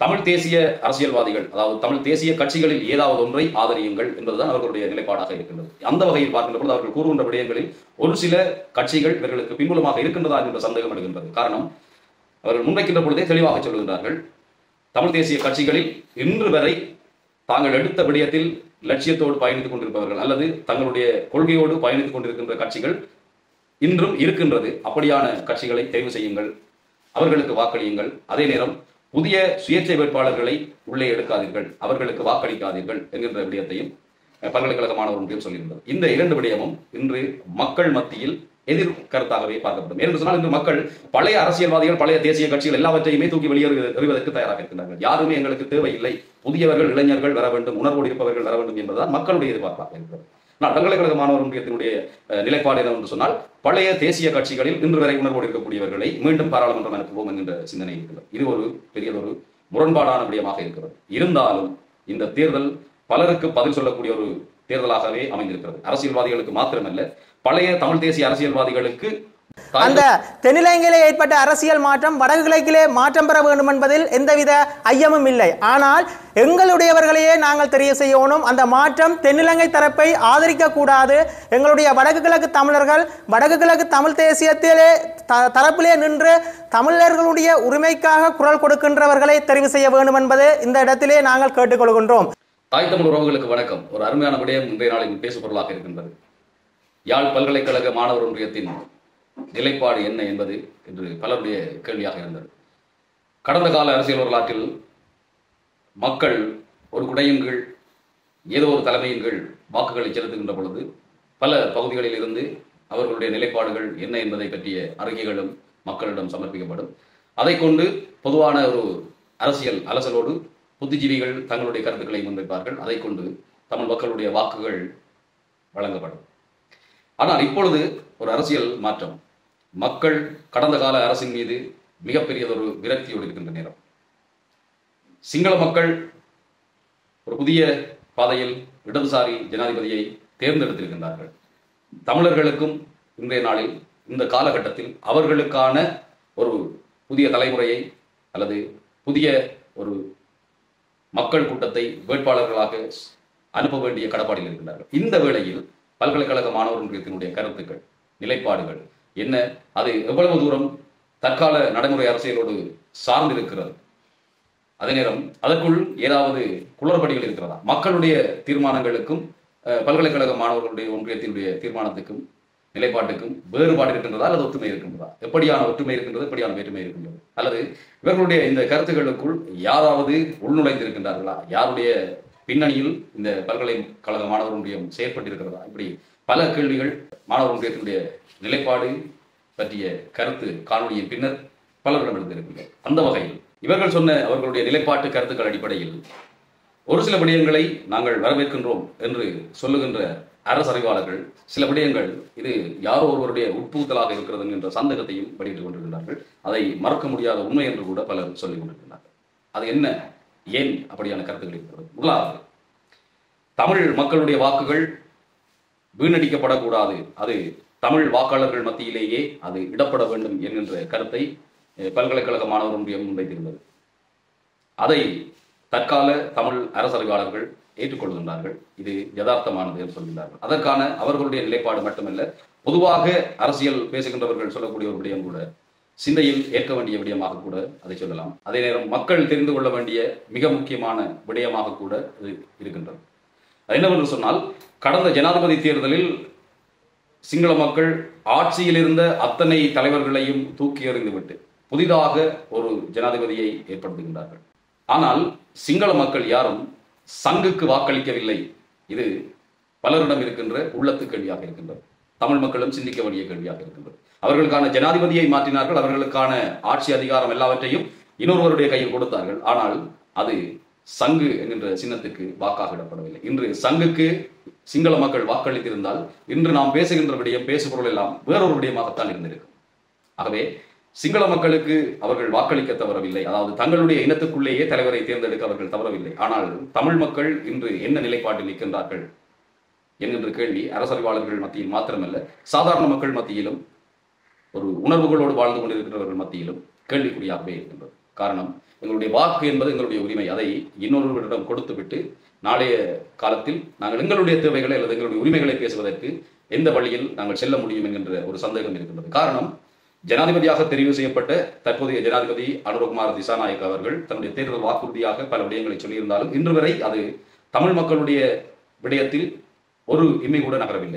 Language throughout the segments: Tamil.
தமிழ் தேசிய அரசியல்வாதிகள் அதாவது தமிழ் தேசிய கட்சிகளில் ஏதாவது ஒன்றை ஆதரியுங்கள் என்பதுதான் அவர்களுடைய நிலைப்பாடாக இருக்கின்றது அந்த வகையில் பார்க்கின்ற பொழுது அவர்கள் கூறுகின்ற விடயங்களில் ஒரு சில கட்சிகள் இவர்களுக்கு பின்புலமாக இருக்கின்றதா என்ற சந்தேகம் எடுக்கின்றது காரணம் அவர்கள் முன்வைக்கின்ற பொழுதே தெளிவாக சொல்லுகின்றார்கள் தமிழ் தேசிய கட்சிகளில் இன்று வரை தாங்கள் எடுத்த விடயத்தில் லட்சியத்தோடு பயணித்துக் கொண்டிருப்பவர்கள் அல்லது தங்களுடைய கொள்கையோடு பயணித்துக் கொண்டிருக்கின்ற கட்சிகள் இன்றும் இருக்கின்றது அப்படியான கட்சிகளை தெரிவு செய்யுங்கள் அவர்களுக்கு வாக்களியுங்கள் அதே நேரம் புதிய சுயேட்சை வேட்பாளர்களை உள்ளே எடுக்காதீர்கள் அவர்களுக்கு வாக்களிக்காதீர்கள் என்கின்ற விடயத்தையும் அஹ், பல்கலைக்கழக மாணவர் ஒன்றியம் சொல்லியிருந்தது இந்த இரண்டு விடயமும் இன்று மக்கள் மத்தியில் எதிர் கருத்தாகவே பார்க்கப்படும் ஏனென்று சொன்னால் இன்று மக்கள் பழைய அரசியல்வாதிகள் பழைய தேசிய கட்சிகள் எல்லாவற்றையுமே தூக்கி வெளியேறு எறிவதற்கு தயாராக இருக்கின்றார்கள் யாருமே எங்களுக்கு தேவையில்லை புதியவர்கள் இளைஞர்கள் வர வேண்டும் உணர்வோடு இருப்பவர்கள் வர வேண்டும் என்பதுதான் மக்களுடைய எதிர்பார்ப்பாக இருக்கிறது ஆனால் பல்கலைக்கழக மாணவர் ஒன்றியத்தினுடைய அஹ், நிலைப்பாடு என்னவென்று சொன்னால் பழைய தேசிய கட்சிகளில் இன்று வரை உணர்வோடு இருக்கக்கூடியவர்களை மீண்டும் பாராளுமன்றம் அனுப்புவோம் என்கின்ற சிந்தனை இருக்கிறது இது ஒரு பெரியதொரு முரண்பாடான விடயமாக இருக்கிறது இருந்தாலும் இந்த தேர்தல் பலருக்கு பதில் சொல்லக்கூடிய ஒரு தேர்தலாகவே அமைந்திருக்கிறது அரசியல்வாதிகளுக்கு மாத்திரமல்ல பழைய தமிழ் தேசிய அரசியல்வாதிகளுக்கு தாய் அந்த தென்னிலங்கையிலே ஏற்பட்ட அரசியல் மாற்றம் வடக்கு கிழக்கிலே மாற்றம் பெற வேண்டும் என்பதில் எந்தவித ஐயமும் இல்லை ஆனால் எங்களுடையவர்களையே நாங்கள் தெரிய செய்யணும் அந்த மாற்றம் தென்னிலங்கை தரப்பை ஆதரிக்க கூடாது எங்களுடைய வடக்கு கிழக்கு தமிழர்கள் வடக்கு கிழக்கு தமிழ் தேசியத்திலே த- தரப்பிலே நின்று தமிழர்களுடைய உரிமைக்காக குரல் கொடுக்கின்றவர்களை தெரிவு செய்ய வேண்டும் என்பது இந்த இடத்திலே நாங்கள் கேட்டுக்கொள்கின்றோம் தாய் தமிழ் உறவுகளுக்கு வணக்கம் ஒரு அருமையான விடயம் இன்றைய நாளில் பேசு பொருளாக இருக்கின்றது யாழ் பல்கலைக்கழக மாணவர் ஒன்றியத்தின் நிலைப்பாடு என்ன என்பது என்று பலருடைய கேள்வியாக இருந்தது கடந்த கால அரசியல் வரலாற்றில் மக்கள் ஒரு குடையின் கீழ் ஏதோ ஒரு தலைமையின் கீழ் வாக்குகளை செலுத்துகின்ற பொழுது பல பகுதிகளில் இருந்து அவர்களுடைய நிலைப்பாடுகள் என்ன என்பதை பற்றிய அறிக்கைகளும் மக்களிடம் சமர்ப்பிக்கப்படும் அதை கொண்டு பொதுவான ஒரு அரசியல் அலசலோடு புத்திஜீவிகள் தங்களுடைய கருத்துக்களை முன்வைப்பார்கள் அதை கொண்டு தமிழ் மக்களுடைய வாக்குகள் வழங்கப்படும் ஆனால் இப்பொழுது ஒரு அரசியல் மாற்றம் மக்கள் கடந்த கால அரசின் மீது மிகப்பெரியதொரு விரக்தியோடு இருக்கின்ற நேரம் சிங்கள மக்கள் ஒரு புதிய பாதையில் இடதுசாரி ஜனாதிபதியை தேர்ந்தெடுத்திருக்கின்றார்கள் தமிழர்களுக்கும் இன்றைய நாளில் இந்த காலகட்டத்தில் அவர்களுக்கான ஒரு புதிய தலைமுறையை அல்லது புதிய ஒரு மக்கள் கூட்டத்தை வேட்பாளர்களாக அனுப்ப வேண்டிய கடப்பாடில் இருக்கின்றார்கள் இந்த வேளையில் பல்கலைக்கழக மாணவர் ஒன்றியத்தினுடைய கருத்துக்கள் நிலைப்பாடுகள் என்ன அது எவ்வளவு தூரம் தற்கால நடைமுறை அரசியலோடு சார்ந்திருக்கிறது அதே நேரம் அதற்குள் ஏதாவது குளறுபடிகள் இருக்கிறதா மக்களுடைய தீர்மானங்களுக்கும் அஹ், பல்கலைக்கழக மாணவர்களுடைய ஒன்றியத்தினுடைய தீர்மானத்துக்கும் நிலைப்பாட்டுக்கும் வேறுபாடு இருக்கின்றதா அல்லது ஒற்றுமை இருக்கின்றதா எப்படியான ஒற்றுமை இருக்கின்றது எப்படியான வேற்றுமை இருக்கின்றது அல்லது இவர்களுடைய இந்த கருத்துக்களுக்குள் யாராவது உள்நுழைந்திருக்கின்றார்களா யாருடைய பின்னணியில் இந்த பல்கலைக்கழக மாணவர் ஒன்றியம் செயற்பட்டிருக்கிறதா இப்படி பல கேள்விகள் மாணவர் ஒன்றியத்தினுடைய நிலைப்பாடு பற்றிய கருத்து காணொளியின் பின்னர் பலரிடம் எழுந்திருக்கின்றது அந்த வகையில் இவர்கள் சொன்ன அவர்களுடைய நிலைப்பாட்டு கருத்துக்கள் அடிப்படையில் ஒரு சில விடயங்களை நாங்கள் வரவேற்கின்றோம் என்று சொல்லுகின்ற அரசறிவாளர்கள் சில விடயங்கள் இது யாரோ ஒருவருடைய உட்புகுத்தலாக இருக்கிறது என்கின்ற சந்தேகத்தையும் வெளியிட்டுக் கொண்டிருக்கின்றார்கள் அதை மறக்க முடியாத உண்மை என்று கூட பலர் சொல்லிக் கொண்டிருக்கிறார்கள் அது என்ன ஏன் அப்படியான கருத்துக்கள் இருக்கிறது முதலாவது தமிழ் மக்களுடைய வாக்குகள் வீணடிக்கப்படக்கூடாது அது தமிழ் வாக்காளர்கள் மத்தியிலேயே அது இடப்பட வேண்டும் என்கின்ற கருத்தை அஹ், பல்கலைக்கழக மாணவர் ஒன்றியம் முன்வைத்திருந்தது அதை தற்கால தமிழ் அரசறிவாளர்கள் ஏற்றுக்கொள்கின்றார்கள் இது யதார்த்தமானது என்று சொல்கின்றார்கள் அதற்கான அவர்களுடைய நிலைப்பாடு மட்டுமல்ல பொதுவாக அரசியல் பேசுகின்றவர்கள் சொல்லக்கூடிய ஒரு விடயம் கூட சிந்தையில் ஏற்க வேண்டிய விடயமாக கூட அதை சொல்லலாம் அதே நேரம் மக்கள் தெரிந்து கொள்ள வேண்டிய மிக முக்கியமான விடயமாக கூட இது இருக்கின்றது அது என்னவென்று சொன்னால் கடந்த ஜனாதிபதி தேர்தலில் சிங்கள மக்கள் ஆட்சியில் இருந்த அத்தனை தலைவர்களையும் தூக்கி எறிந்துவிட்டு புதிதாக ஒரு ஜனாதிபதியை ஏற்படுத்துகின்றார்கள் ஆனால் சிங்கள மக்கள் யாரும் சங்குக்கு வாக்களிக்கவில்லை இது பலரிடம் இருக்கின்ற உள்ளத்து கேள்வியாக இருக்கின்றது தமிழ் மக்களும் சிந்திக்க வேண்டிய கேள்வியாக இருக்கின்றது அவர்களுக்கான ஜனாதிபதியை மாற்றினார்கள் அவர்களுக்கான ஆட்சி அதிகாரம் எல்லாவற்றையும் இன்னொருவருடைய கையில் கொடுத்தார்கள் ஆனால் அது சங்கு என்கின்ற சின்னத்துக்கு வாக்காக இடப்படவில்லை இன்று சங்குக்கு சிங்கள மக்கள் வாக்களித்திருந்தால் இன்று நாம் பேசுகின்ற விடயம் பேசுபொருள் எல்லாம் வேறொரு விடயமாகத்தான் இருந்திருக்கும் ஆகவே சிங்கள மக்களுக்கு அவர்கள் வாக்களிக்க தவறவில்லை அதாவது தங்களுடைய இனத்துக்குள்ளேயே தலைவரை தேர்ந்தெடுக்க அவர்கள் தவறவில்லை ஆனால் தமிழ் மக்கள் இன்று என்ன நிலைப்பாட்டில் நிற்கின்றார்கள் என்கின்ற கேள்வி அரசறிவாளர்கள் மத்தியில் மாத்திரமல்ல சாதாரண மக்கள் மத்தியிலும் ஒரு உணர்வுகளோடு வாழ்ந்து கொண்டிருக்கிறவர்கள் மத்தியிலும் கேள்விக்குறியாகவே இருக்கின்றது காரணம் எங்களுடைய வாக்கு என்பது எங்களுடைய உரிமை அதை இன்னொருவரிடம் கொடுத்துவிட்டு நாளைய காலத்தில் நாங்கள் எங்களுடைய தேவைகளை அல்லது எங்களுடைய உரிமைகளை பேசுவதற்கு எந்த வழியில் நாங்கள் செல்ல முடியும் என்கின்ற ஒரு சந்தேகம் இருக்கின்றது காரணம் ஜனாதிபதியாக தெரிவு செய்யப்பட்ட தற்போதைய ஜனாதிபதி அனுரகுமார் திசாநாயக் அவர்கள் தன்னுடைய தேர்தல் வாக்குறுதியாக பல விடயங்களை சொல்லியிருந்தாலும் இன்று வரை அது தமிழ் மக்களுடைய விடயத்தில் ஒரு இம்மை கூட நகரவில்லை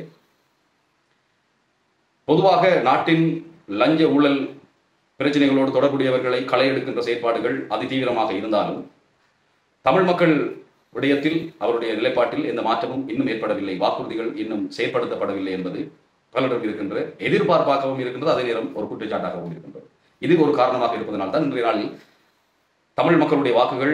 பொதுவாக நாட்டின் லஞ்ச ஊழல் பிரச்சனைகளோடு தொடர்புடையவர்களை களை எடுக்கின்ற செயற்பாடுகள் அதிதீவிரமாக இருந்தாலும் தமிழ் மக்கள் விடயத்தில் அவருடைய நிலைப்பாட்டில் எந்த மாற்றமும் இன்னும் ஏற்படவில்லை வாக்குறுதிகள் இன்னும் செயற்படுத்தப்படவில்லை என்பது பலரிடம் இருக்கின்ற எதிர்பார்ப்பாகவும் இருக்கின்றது அதே நேரம் ஒரு குற்றச்சாட்டாகவும் இருக்கின்றது இது ஒரு காரணமாக இருப்பதனால் தான் இன்றைய நாளில் தமிழ் மக்களுடைய வாக்குகள்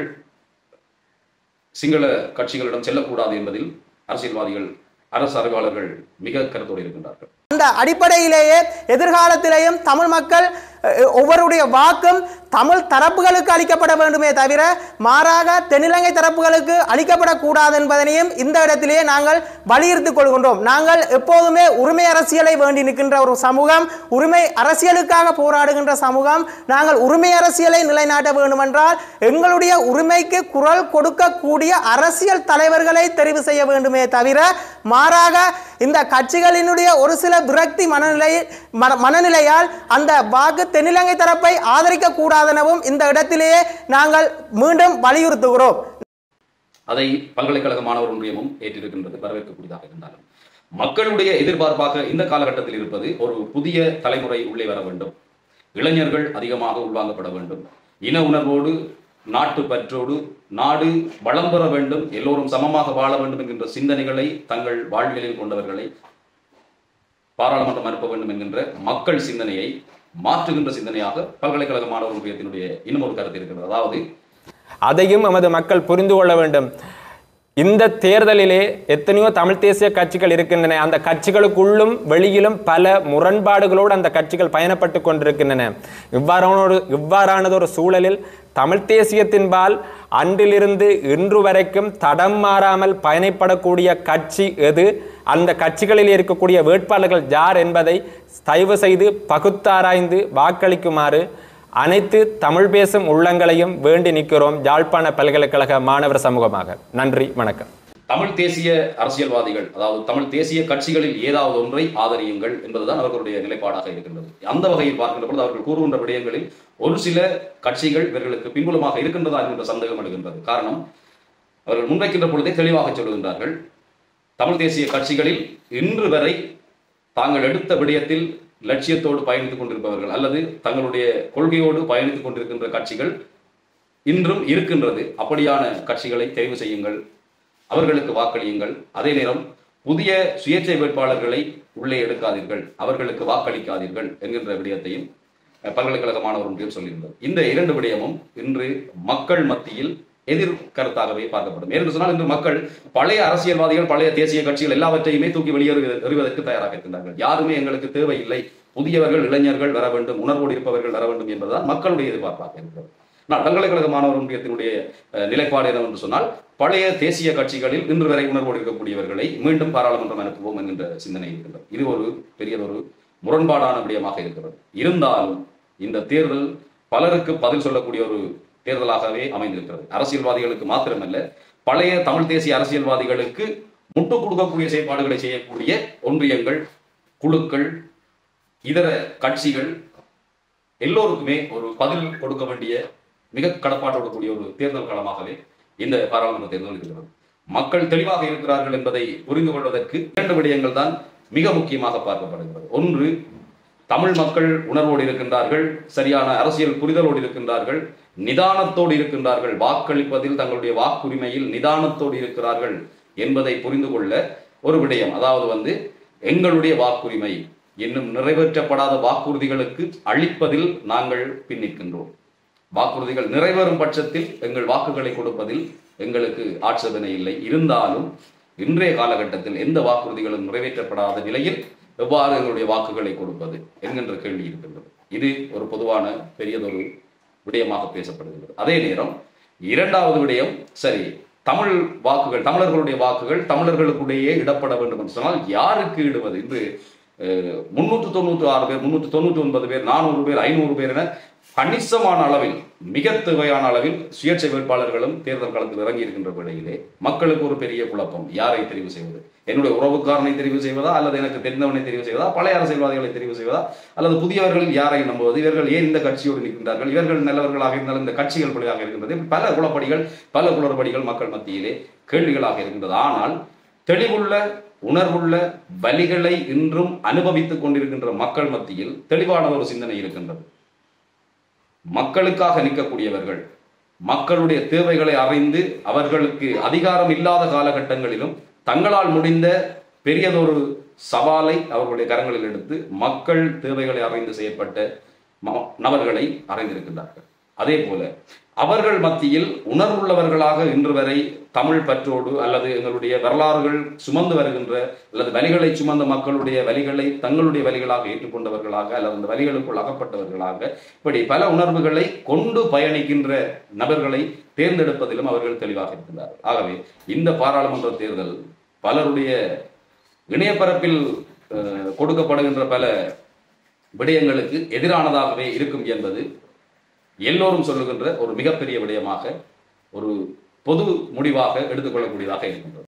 சிங்கள கட்சிகளிடம் செல்லக்கூடாது என்பதில் அரசியல்வாதிகள் அரசு அறிவாளர்கள் மிக கருத்தோடு இருக்கின்றார்கள் அந்த அடிப்படையிலேயே எதிர்காலத்திலேயும் தமிழ் மக்கள் அஹ், ஒவ்வொருடைய வாக்கும் தமிழ் தரப்புகளுக்கு அளிக்கப்பட வேண்டுமே தவிர மாறாக தென்னிலங்கை தரப்புகளுக்கு அளிக்கப்படக்கூடாது என்பதனையும் இந்த இடத்திலேயே நாங்கள் வலியுறுத்திக் கொள்கின்றோம் நாங்கள் எப்போதுமே உரிமை அரசியலை வேண்டி நிற்கின்ற ஒரு சமூகம் உரிமை அரசியலுக்காக போராடுகின்ற சமூகம் நாங்கள் உரிமை அரசியலை நிலைநாட்ட வேண்டுமென்றால் எங்களுடைய உரிமைக்கு குரல் கொடுக்கக்கூடிய அரசியல் தலைவர்களை தெரிவு செய்ய வேண்டுமே தவிர மாறாக இந்த கட்சிகளினுடைய ஒரு சில விரக்தி மனநிலை மன- மனநிலையால் அந்த வாக்கு தென்னிலங்கை தரப்பை ஆதரிக்க கூடாதெனவும் இந்த இடத்திலேயே நாங்கள் மீண்டும் வலியுறுத்துகிறோம் அதை பல்கலைக்கழக மாணவர் ஒன்றியமும் ஏற்றிருக்கின்றது வரவேற்கக்கூடியதாக இருந்தாலும் மக்களுடைய எதிர்பார்ப்பாக இந்த காலகட்டத்தில் இருப்பது ஒரு புதிய தலைமுறை உள்ளே வர வேண்டும் இளைஞர்கள் அதிகமாக உள்வாங்கப்பட வேண்டும் இன உணர்வோடு நாட்டு பற்றோடு நாடு வளம் பெற வேண்டும் எல்லோரும் சமமாக வாழ வேண்டும் என்கின்ற சிந்தனைகளை தங்கள் வாழ்வியலில் கொண்டவர்களை பாராளுமன்றம் அனுப்ப வேண்டும் என்கின்ற மக்கள் சிந்தனையை மாற்றுகின்ற சிந்தனையாக பல்கலைக்கழக மாணவர் ஒன்றியத்தினுடைய இன்னும் ஒரு கருத்து இருக்கிறது அதாவது அதையும் எமது மக்கள் புரிந்து கொள்ள வேண்டும் இந்த தேர்தலிலே எத்தனையோ தமிழ் தேசிய கட்சிகள் இருக்கின்றன அந்த கட்சிகளுக்குள்ளும் வெளியிலும் பல முரண்பாடுகளோடு அந்த கட்சிகள் பயணப்பட்டு கொண்டிருக்கின்றன இவ்வாறான ஒரு இவ்வாறானது ஒரு சூழலில் தமிழ் தேசியத்தின்பால் அன்றிலிருந்து இன்று வரைக்கும் தடம் மாறாமல் பயணப்படக்கூடிய கட்சி எது அந்த கட்சிகளில் இருக்கக்கூடிய வேட்பாளர்கள் யார் என்பதை தயவு செய்து பகுத்தாராய்ந்து வாக்களிக்குமாறு அனைத்து தமிழ் பேசும் உள்ளங்களையும் வேண்டி நிற்கிறோம் யாழ்ப்பாண பல்கலைக்கழக மாணவர் சமூகமாக நன்றி வணக்கம் தமிழ் தேசிய அரசியல்வாதிகள் அதாவது தமிழ் தேசிய கட்சிகளில் ஏதாவது ஒன்றை ஆதரியுங்கள் என்பதுதான் அவர்களுடைய நிலைப்பாடாக இருக்கின்றது அந்த வகையில் பார்க்கின்ற பொழுது அவர்கள் கூறுகின்ற விடயங்களில் ஒரு சில கட்சிகள் இவர்களுக்கு பின்புலமாக இருக்கின்றதா என்கின்ற சந்தேகம் எழுகின்றது காரணம் அவர்கள் முன்வைக்கின்ற பொழுதே தெளிவாக சொல்லுகின்றார்கள் தமிழ் தேசிய கட்சிகளில் இன்று வரை தாங்கள் எடுத்த விடயத்தில் லட்சியத்தோடு பயணித்துக் கொண்டிருப்பவர்கள் அல்லது தங்களுடைய கொள்கையோடு பயணித்துக் கொண்டிருக்கின்ற கட்சிகள் இன்றும் இருக்கின்றது அப்படியான கட்சிகளை தெரிவு செய்யுங்கள் அவர்களுக்கு வாக்களியுங்கள் அதே நேரம் புதிய சுயேட்சை வேட்பாளர்களை உள்ளே எடுக்காதீர்கள் அவர்களுக்கு வாக்களிக்காதீர்கள் என்கின்ற விடயத்தையும் அஹ், பல்கலைக்கழக மாணவர் ஒன்றியம் சொல்லியிருந்தது இந்த இரண்டு விடயமும் இன்று மக்கள் மத்தியில் எதிர் கருத்தாகவே பார்க்கப்படும் ஏனென்று சொன்னால் இன்று மக்கள் பழைய அரசியல்வாதிகள் பழைய தேசிய கட்சிகள் எல்லாவற்றையுமே தூக்கி வெளியேறு எறிவதற்கு தயாராக இருக்கின்றார்கள் யாருமே எங்களுக்கு தேவையில்லை புதியவர்கள் இளைஞர்கள் வர வேண்டும் உணர்வோடு இருப்பவர்கள் வர வேண்டும் என்பதுதான் மக்களுடைய எதிர்பார்ப்பாக இருக்கிறது நான் பல்கலைக்கழக மாணவர் ஒன்றியத்தினுடைய அஹ், நிலைப்பாடு என்னவென்று சொன்னால் பழைய தேசிய கட்சிகளில் இன்று வரை உணர்வோடு இருக்கக்கூடியவர்களை மீண்டும் பாராளுமன்றம் அனுப்புவோம் என்கின்ற சிந்தனை இருக்கின்றது இது ஒரு பெரியதொரு முரண்பாடான விடயமாக இருக்கிறது இருந்தாலும் இந்த தேர்தல் பலருக்கு பதில் சொல்லக்கூடிய ஒரு தேர்தலாகவே அமைந்திருக்கிறது அரசியல்வாதிகளுக்கு மாத்திரமல்ல பழைய தமிழ் தேசிய அரசியல்வாதிகளுக்கு முட்டுக் கொடுக்கக்கூடிய செயற்பாடுகளை செய்யக்கூடிய ஒன்றியங்கள் குழுக்கள் இதர கட்சிகள் எல்லோருக்குமே ஒரு பதில் கொடுக்க வேண்டிய மிக கடப்பாட்டோடு கூடிய ஒரு தேர்தல் களமாகவே இந்த பாராளுமன்ற தேர்தல் இருக்கிறது மக்கள் தெளிவாக இருக்கிறார்கள் என்பதை புரிந்து கொள்வதற்கு இரண்டு விடயங்கள் தான் மிக முக்கியமாக பார்க்கப்படுகிறது ஒன்று தமிழ் மக்கள் உணர்வோடு இருக்கின்றார்கள் சரியான அரசியல் புரிதலோடு இருக்கின்றார்கள் நிதானத்தோடு இருக்கின்றார்கள் வாக்களிப்பதில் தங்களுடைய வாக்குரிமையில் நிதானத்தோடு இருக்கிறார்கள் என்பதை புரிந்து கொள்ள ஒரு விடயம் அதாவது வந்து எங்களுடைய வாக்குரிமை இன்னும் நிறைவேற்றப்படாத வாக்குறுதிகளுக்கு அளிப்பதில் நாங்கள் பின்னிற்கின்றோம் வாக்குறுதிகள் நிறைவேறும் பட்சத்தில் எங்கள் வாக்குகளை கொடுப்பதில் எங்களுக்கு ஆட்சேபனை இல்லை இருந்தாலும் இன்றைய காலகட்டத்தில் எந்த வாக்குறுதிகளும் நிறைவேற்றப்படாத நிலையில் எவ்வாறு எங்களுடைய வாக்குகளை கொடுப்பது என்கின்ற கேள்வி இருக்கின்றது இது ஒரு பொதுவான பெரியதொரு விடயமாக பேசப்படுகிறது அதே நேரம் இரண்டாவது விடயம் சரி தமிழ் வாக்குகள் தமிழர்களுடைய வாக்குகள் தமிழர்களுக்குள்ளேயே இடப்பட வேண்டும் என்று சொன்னால் யாருக்கு இடுவது இன்று முன்னூற்று தொண்ணூற்று ஆறு பேர் முன்னூற்று தொண்ணூற்றி ஒன்பது பேர் நானூறு பேர் ஐநூறு பேர் என கணிசமான அளவில் மிக தேவையான அளவில் சுயேட்சை வேட்பாளர்களும் தேர்தல் களத்தில் இறங்கி இருக்கின்ற வேளையிலே மக்களுக்கு ஒரு பெரிய குழப்பம் யாரை தெரிவு செய்வது என்னுடைய உறவுக்காரனை தெரிவு செய்வதா அல்லது எனக்கு தெரிந்தவனை தெரிவு செய்வதா பழைய அரசியல்வாதிகளை தெரிவு செய்வதா அல்லது புதியவர்களில் யாரை நம்புவது இவர்கள் ஏன் இந்த கட்சியோடு நிற்கின்றார்கள் இவர்கள் நல்லவர்களாக இருந்தாலும் இந்த கட்சிகள் பிழையாக இருக்கின்றது இப்படி பல குளப்படிகள் பல குளறுபடிகள் மக்கள் மத்தியிலே கேள்விகளாக இருக்கின்றது ஆனால் தெளிவுள்ள உணர்வுள்ள வலிகளை இன்றும் அனுபவித்துக் கொண்டிருக்கின்ற மக்கள் மத்தியில் தெளிவான ஒரு சிந்தனை இருக்கின்றது மக்களுக்காக நிற்கக்கூடியவர்கள் மக்களுடைய தேவைகளை அறிந்து அவர்களுக்கு அதிகாரம் இல்லாத காலகட்டங்களிலும் தங்களால் முடிந்த பெரியதொரு சவாலை அவர்களுடைய கரங்களில் எடுத்து மக்கள் தேவைகளை அறிந்து செய்யப்பட்ட ம- நபர்களை அறிந்திருக்கின்றார்கள் அதே போல அவர்கள் மத்தியில் உணர்வுள்ளவர்களாக இன்று வரை தமிழ் பற்றோடு அல்லது எங்களுடைய வரலாறுகள் சுமந்து வருகின்ற அல்லது வலிகளை சுமந்த மக்களுடைய வலிகளை தங்களுடைய வலிகளாக ஏற்றுக்கொண்டவர்களாக அல்லது அந்த வலிகளுக்குள் அகப்பட்டவர்களாக இப்படி பல உணர்வுகளை கொண்டு பயணிக்கின்ற நபர்களை தேர்ந்தெடுப்பதிலும் அவர்கள் தெளிவாக இருக்கின்றார்கள் ஆகவே இந்த பாராளுமன்ற தேர்தல் பலருடைய இணையப்பரப்பில் அஹ், கொடுக்கப்படுகின்ற பல விடயங்களுக்கு எதிரானதாகவே இருக்கும் என்பது எல்லோரும் சொல்லுகின்ற ஒரு மிகப்பெரிய விடயமாக ஒரு பொது முடிவாக எடுத்துக்கொள்ளக்கூடியதாக இருக்கின்றது